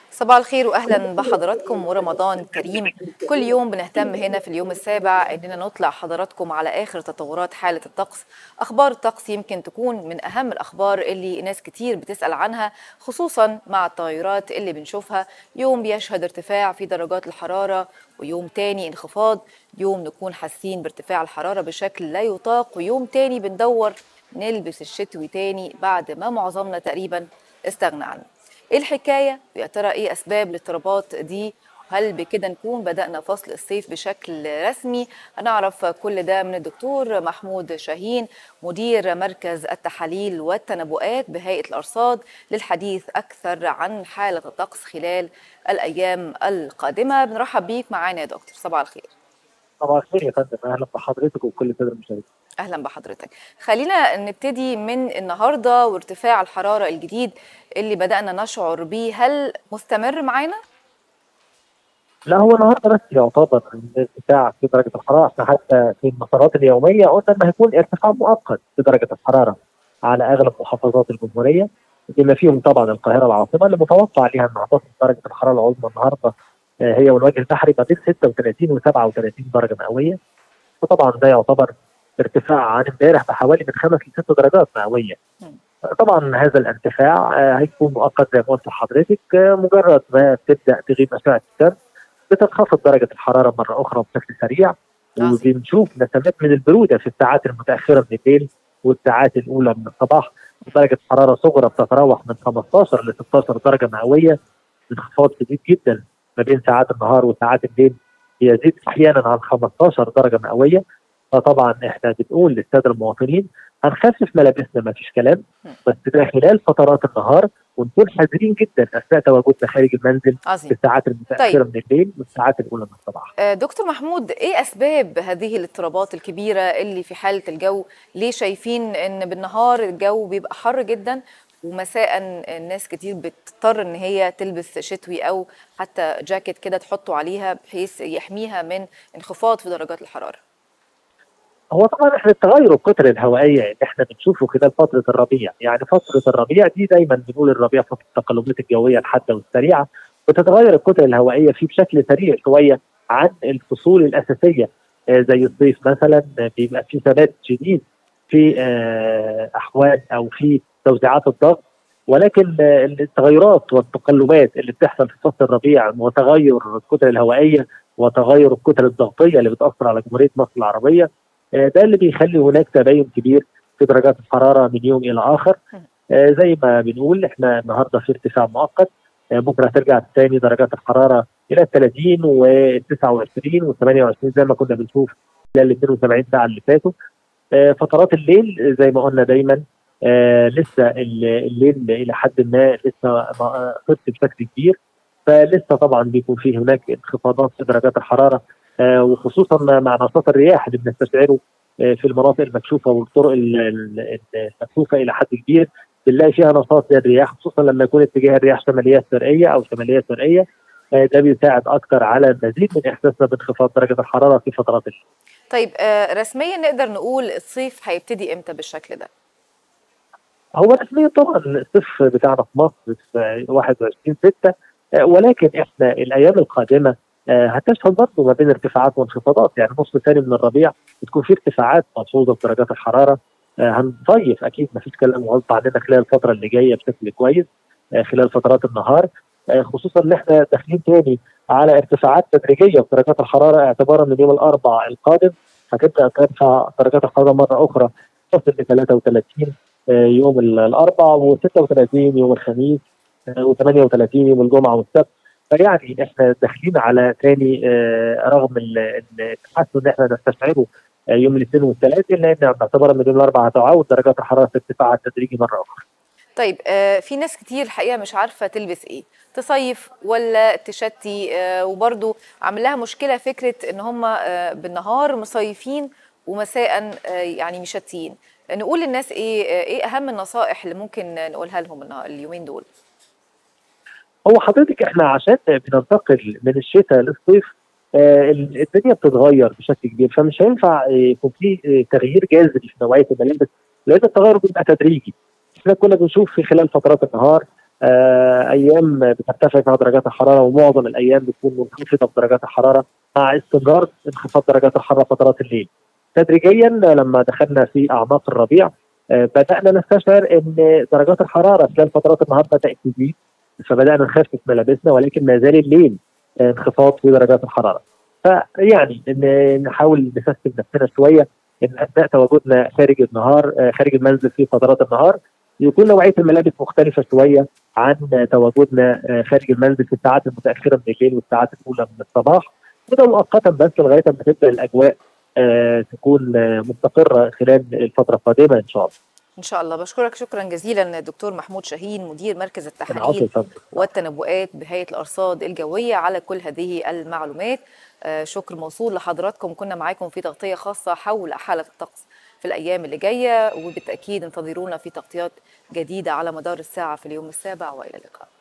صباح الخير واهلا بحضراتكم ورمضان كريم كل يوم بنهتم هنا في اليوم السابع اننا نطلع حضراتكم على اخر تطورات حاله الطقس اخبار الطقس يمكن تكون من اهم الاخبار اللي ناس كتير بتسال عنها خصوصا مع التغيرات اللي بنشوفها يوم بيشهد ارتفاع في درجات الحراره ويوم تاني انخفاض يوم نكون حاسين بارتفاع الحراره بشكل لا يطاق ويوم تاني بندور نلبس الشتوي تاني بعد ما معظمنا تقريبا استغنى عنه ايه الحكايه ويا ترى ايه اسباب الاضطرابات دي هل بكده نكون بدأنا فصل الصيف بشكل رسمي هنعرف كل ده من الدكتور محمود شاهين مدير مركز التحاليل والتنبؤات بهيئة الأرصاد للحديث أكثر عن حالة الطقس خلال الأيام القادمة بنرحب بيك معانا يا دكتور صباح الخير صباح الخير يا فندم اهلا بحضرتك وكل الساده المشاهدين اهلا بحضرتك خلينا نبتدي من النهارده وارتفاع الحراره الجديد اللي بدانا نشعر بيه هل مستمر معانا لا هو النهارده بس يعتبر ارتفاع في درجه الحراره احنا حتى في المسارات اليوميه قلنا انه هيكون ارتفاع مؤقت في درجه الحراره على اغلب محافظات الجمهوريه بما فيهم طبعا القاهره العاصمه اللي متوقع ليها ان تصل درجه الحراره العظمى النهارده هي والوجه البحري ما بين 36 و 37 درجه مئويه وطبعا ده يعتبر ارتفاع عن امبارح بحوالي من خمس لست درجات مئويه. طبعا هذا الارتفاع هيكون مؤقت زي ما قلت لحضرتك مجرد ما تبدا تغيب اشعه الشمس بتنخفض درجه الحراره مره اخرى بشكل سريع وبنشوف نسمات من البروده في الساعات المتاخره من الليل والساعات الاولى من الصباح درجه حراره صغرى بتتراوح من 15 ل 16 درجه مئويه انخفاض شديد جدا ما بين ساعات النهار وساعات الليل يزيد احيانا عن 15 درجه مئويه فطبعا احنا بنقول للساده المواطنين هنخفف ملابسنا ما فيش كلام بس ده خلال فترات النهار ونكون حذرين جدا اثناء تواجدنا خارج المنزل عظيم. في الساعات المتاخره طيب. من الليل والساعات الاولى من الصباح. دكتور محمود ايه اسباب هذه الاضطرابات الكبيره اللي في حاله الجو؟ ليه شايفين ان بالنهار الجو بيبقى حر جدا ومساء الناس كتير بتضطر ان هي تلبس شتوي او حتى جاكيت كده تحطه عليها بحيث يحميها من انخفاض في درجات الحراره. هو طبعا احنا التغير الكتل الهوائيه اللي احنا بنشوفه خلال فتره الربيع، يعني فتره الربيع دي دايما بنقول الربيع فتره التقلبات الجويه الحاده والسريعه بتتغير الكتل الهوائيه فيه بشكل سريع شويه عن الفصول الاساسيه زي الصيف مثلا بيبقى في ثبات شديد في احوال او في توزيعات الضغط ولكن التغيرات والتقلبات اللي بتحصل في فصل الربيع وتغير الكتل الهوائيه وتغير الكتل الضغطيه اللي بتاثر على جمهوريه مصر العربيه ده اللي بيخلي هناك تباين كبير في درجات الحراره من يوم الى اخر زي ما بنقول احنا النهارده في ارتفاع مؤقت بكره هترجع تاني درجات الحراره الى 30 و 29 و 28 زي ما كنا بنشوف خلال ال 72 ساعه اللي فاتوا فترات الليل زي ما قلنا دايما آه لسه الليل الى حد ما لسه خفت بشكل كبير فلسه طبعا بيكون في هناك انخفاضات في درجات الحراره آه وخصوصا مع نشاط الرياح اللي بنستشعره آه في المناطق المكشوفه والطرق المكشوفه الى حد كبير بنلاقي فيها نشاط للرياح خصوصا لما يكون اتجاه الرياح شماليه شرقيه او شماليه شرقيه ده بيساعد اكثر على المزيد من احساسنا بانخفاض درجه الحراره في فترات الليل. طيب رسميا نقدر نقول الصيف هيبتدي امتى بالشكل ده؟ هو رسميا طبعا الصيف بتاعنا في مصر في 21 6 ولكن احنا الايام القادمه هتشهد برضه ما بين ارتفاعات وانخفاضات يعني نص ثاني من الربيع بتكون في ارتفاعات ملحوظه في درجات الحراره هنصيف اكيد ما فيش كلام غلط علينا خلال الفتره اللي جايه بشكل كويس خلال فترات النهار خصوصا ان احنا داخلين تاني على ارتفاعات تدريجيه في درجات الحراره اعتبارا من يوم الاربعاء القادم هتبدا ترفع درجات الحراره مره اخرى تصل ل 33 يوم الاربعاء و36 يوم الخميس و38 يوم الجمعه والسبت فيعني احنا داخلين على ثاني رغم التحسن اللي احنا نستشعره يوم الاثنين والثلاث الا ان باعتبار من يوم الاربعاء هتعود درجات الحراره في ارتفاع تدريجي مره اخرى. طيب آه في ناس كتير الحقيقه مش عارفه تلبس ايه تصيف ولا تشتي آه وبرده عامل لها مشكله فكره ان هم آه بالنهار مصيفين ومساء آه يعني مشتيين نقول للناس ايه ايه اهم النصائح اللي ممكن نقولها لهم اليومين دول هو حضرتك احنا عشان بننتقل من الشتاء للصيف آه الدنيا بتتغير بشكل كبير فمش هينفع يكون في تغيير جاذري في نوعيه الملابس لان التغير بيبقى تدريجي احنا كنا بنشوف في خلال فترات النهار آه ايام بترتفع فيها درجات الحراره ومعظم الايام بتكون منخفضه في درجات الحراره مع استمرار انخفاض درجات الحراره فترات الليل. تدريجيا لما دخلنا في اعماق الربيع آه بدانا نستشعر ان درجات الحراره خلال فترات النهار بدات تزيد فبدانا نخفف ملابسنا ولكن ما زال الليل آه انخفاض في درجات الحراره. فيعني ان نحاول نسيستم نفسنا شويه ان اثناء تواجدنا خارج النهار آه خارج المنزل في فترات النهار يكون نوعيه الملابس مختلفه شويه عن تواجدنا خارج المنزل في الساعات المتاخره من الليل والساعات الاولى من الصباح وده مؤقتا بس لغايه ما تبدا الاجواء تكون مستقره خلال الفتره القادمه ان شاء الله. ان شاء الله بشكرك شكرا جزيلا دكتور محمود شاهين مدير مركز التحاليل والتنبؤات بهيئه الارصاد الجويه على كل هذه المعلومات شكر موصول لحضراتكم كنا معاكم في تغطيه خاصه حول حاله الطقس في الايام اللي جايه وبالتاكيد انتظرونا في تغطيات جديده على مدار الساعه في اليوم السابع والى اللقاء